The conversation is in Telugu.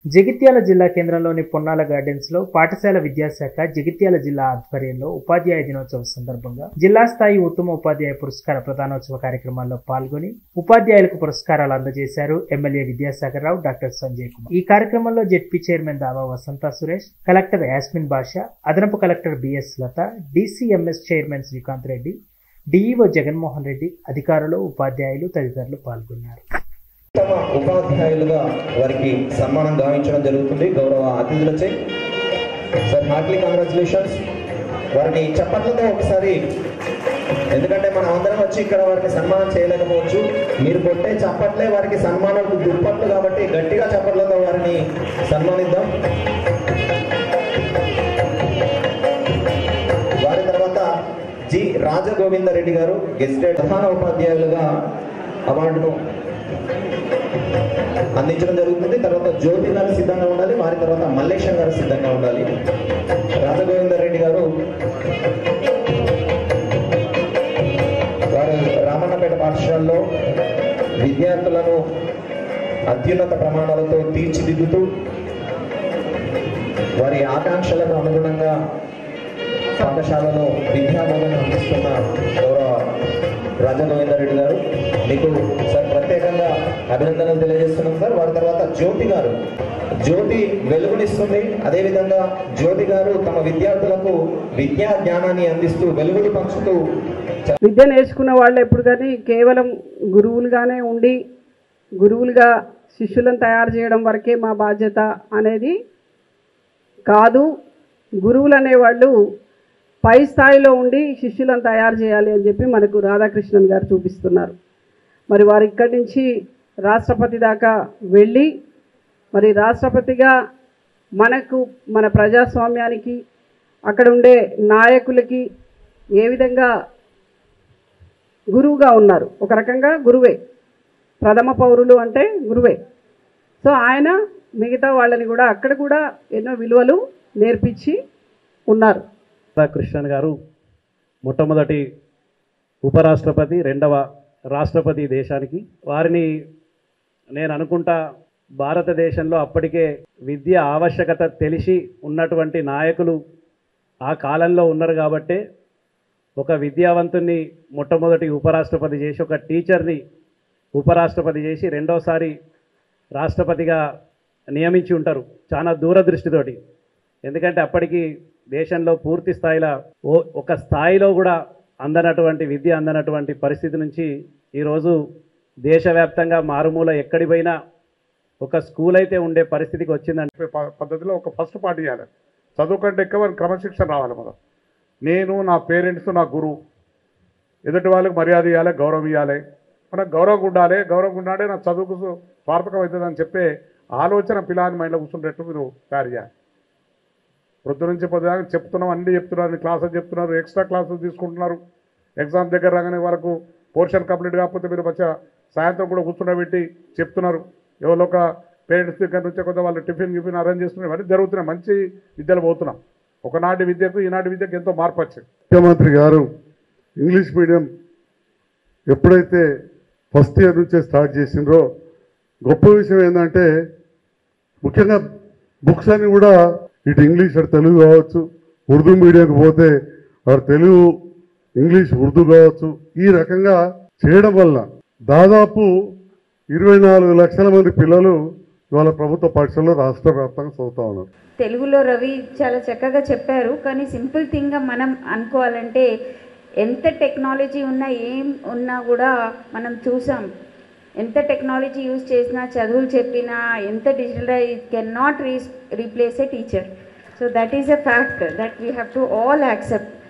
జగిత్యాల జిల్లా కేంద్రంలోని పొన్నాల గార్డెన్స్ లో పాఠశాల విద్యాశాఖ జగిత్యాల జిల్లా ఆధ్వర్యంలో ఉపాధ్యాయ దినోత్సవం సందర్భంగా జిల్లా స్థాయి ఉత్తమ ఉపాధ్యాయ పురస్కార ప్రధానోత్సవ కార్యక్రమాల్లో పాల్గొని ఉపాధ్యాయులకు పురస్కారాలు అందజేశారు ఎమ్మెల్యే విద్యాసాగర్ రావు డాక్టర్ సంజయ్ కుమార్ ఈ కార్యక్రమంలో ZP chairman Dava Vasantha Suresh collector Yasmin Basha అదనపు collector BS Latha DCMS chairman Srikanth Reddy DEO Jaganmohan Reddy అధికారులు ఉపాధ్యాయులు తదితరులు పాల్గొన్నారు ఉత్తమ ఉపాధ్యాయులుగా వారికి సన్మానం గావించడం జరుగుతుంది గౌరవ అతిథులచే సార్ హార్ట్లీ కంగ్రాచులేషన్స్ వారిని చప్పట్లతో ఒకసారి ఎందుకంటే మనం అందరం వచ్చి ఇక్కడ వారికి సన్మానం చేయలేకపోవచ్చు మీరు కొట్టే చప్పట్లే వారికి సన్మానం దుప్పట్లు కాబట్టి గట్టిగా చప్పట్లతో వారిని సన్మానిద్దాం వారి తర్వాత జి రాజగోవిందరెడ్డి గారు గెస్టెడ్ ప్రధాన ఉపాధ్యాయులుగా అవార్డును అందించడం జరుగుతుంది తర్వాత జ్యోతి గారు సిద్ధంగా ఉండాలి వారి తర్వాత మల్లేశం గారు సిద్ధంగా ఉండాలి రాజగోవిందర్ రెడ్డి గారు వారు రామన్నపేట పాఠశాలలో విద్యార్థులను అత్యున్నత ప్రమాణాలతో తీర్చిదిద్దుతూ వారి ఆకాంక్షలకు అనుగుణంగా పాఠశాలలో విద్యాబోధన అందిస్తున్న గౌరవ రాజగోవిందర్ రెడ్డి గారు మీకు సార్ ప్రత్యేకంగా అభినందనలు తెలియజేస్తున్నాం సార్ వారి తర్వాత జ్యోతి గారు జ్యోతి వెలుగునిస్తుంది అదేవిధంగా జ్యోతి గారు తమ విద్యార్థులకు విద్యా జ్ఞానాన్ని అందిస్తూ వెలుగులు పంచుతూ చ- విద్య నేర్చుకున్న వాళ్ళు ఎప్పుడు కానీ కేవలం గురువులుగానే ఉండి గురువులుగా శిష్యులను తయారు చేయడం వరకే మా బాధ్యత అనేది కాదు గురువులు అనేవాళ్ళు పై స్థాయిలో ఉండి శిష్యులను తయారు చేయాలి అని చెప్పి మనకు రాధాకృష్ణన్ గారు చూపిస్తున్నారు మరి వారు ఇక్కడి నుంచి రాష్ట్రపతి దాకా వెళ్ళి మరి రాష్ట్రపతిగా మనకు మన ప్రజాస్వామ్యానికి అక్కడ ఉండే నాయకులకి ఏ విధంగా గురువుగా ఉన్నారు ఒక రకంగా గురువే ప్రథమ పౌరులు అంటే గురువే సో ఆయన మిగతా వాళ్ళని కూడా అక్కడ కూడా ఎన్నో విలువలు నేర్పించి ఉన్నారు రాధాకృష్ణన్ గారు మొట్టమొదటి ఉపరాష్ట్రపతి రెండవ రాష్ట్రపతి దేశానికి వారిని నేను అనుకుంటా భారతదేశంలో అప్పటికే విద్య ఆవశ్యకత తెలిసి ఉన్నటువంటి నాయకులు ఆ కాలంలో ఉన్నారు కాబట్టే ఒక విద్యావంతుణ్ణి మొట్టమొదటి ఉపరాష్ట్రపతి చేసి ఒక టీచర్ని ఉపరాష్ట్రపతి చేసి రెండోసారి రాష్ట్రపతిగా నియమించి ఉంటారు చాలా దూరదృష్టితోటి ఎందుకంటే అప్పటికి దేశంలో పూర్తి స్థాయిలో ఓ ఒక స్థాయిలో కూడా అందనటువంటి విద్య అందనటువంటి పరిస్థితి నుంచి ఈరోజు దేశవ్యాప్తంగా మారుమూల ఎక్కడి పోయినా ఒక స్కూల్ అయితే ఉండే పరిస్థితికి వచ్చిందంటే చెప్పే ప- పద్ధతిలో ఒక ఫస్ట్ పార్ట్ ఇవ్వాలి చదువు కంటే ఎక్కువ మనకి క్రమశిక్షణ రావాలి మనం నేను నా పేరెంట్స్ నా గురువు ఎదుటి వాళ్ళకి మర్యాద ఇవ్వాలి గౌరవం ఇవ్వాలి మనకు గౌరవంగా ఉండాలి గౌరవంగా ఉండాలి నా చదువుకు సు- స్వార్థకం అవుతుంది అని చెప్పే ఆలోచన పిల్లాని మైండ్లో కూర్చుంటట్టు మీరు తయారు చేయాలి ప్రొద్దు నుంచి పొద్దుదాకా చెప్తున్నాం అన్ని చెప్తున్నారు క్లాసెస్ చెప్తున్నారు ఎక్స్ట్రా క్లాసెస్ తీసుకుంటున్నారు ఎగ్జామ్ దగ్గర రాగానే వరకు పోర్షన్ కంప్లీట్ కాకపోతే మీరు మంచిగా సాయంత్రం కూడా కూర్చుండబెట్టి చెప్తున్నారు ఎవరో ఒక పేరెంట్స్ దగ్గర నుంచి కొంత వాళ్ళు టిఫిన్ గిఫిన్ అరేంజ్ చేస్తున్నారు ఇవన్నీ జరుగుతున్నాయి మంచి విద్యలు పోతున్నాం ఒకనాటి విద్యకు ఈనాటి విద్యకు ఎంతో మార్పు వచ్చింది ముఖ్యమంత్రి గారు ఇంగ్లీష్ మీడియం ఎప్పుడైతే ఫస్ట్ ఇయర్ నుంచే స్టార్ట్ చేసిండ్రో గొప్ప విషయం ఏంటంటే ముఖ్యంగా బుక్స్ అన్ని కూడా ఇటు ఇంగ్లీష్ అటు తెలుగు కావచ్చు ఉర్దూ మీడియంకి పోతే అటు తెలుగు ఇంగ్లీష్ ఉర్దూ కావచ్చు ఈ రకంగా చేయడం వల్ల దాదాపు ఇరవై నాలుగు లక్షల మంది పిల్లలు ఇవాళ ప్రభుత్వ పాఠశాలలో రాష్ట్ర వ్యాప్తంగా చదువుతా ఉన్నారు తెలుగులో రవి చాలా చక్కగా చెప్పారు కానీ సింపుల్ థింగ్గా మనం అనుకోవాలంటే ఎంత టెక్నాలజీ ఉన్నా ఏం ఉన్నా కూడా మనం చూసాం ఎంత టెక్నాలజీ యూజ్ చేసినా చదువులు చెప్పినా ఎంత digital it can not re replace a teacher so that is a fact that we have to all accept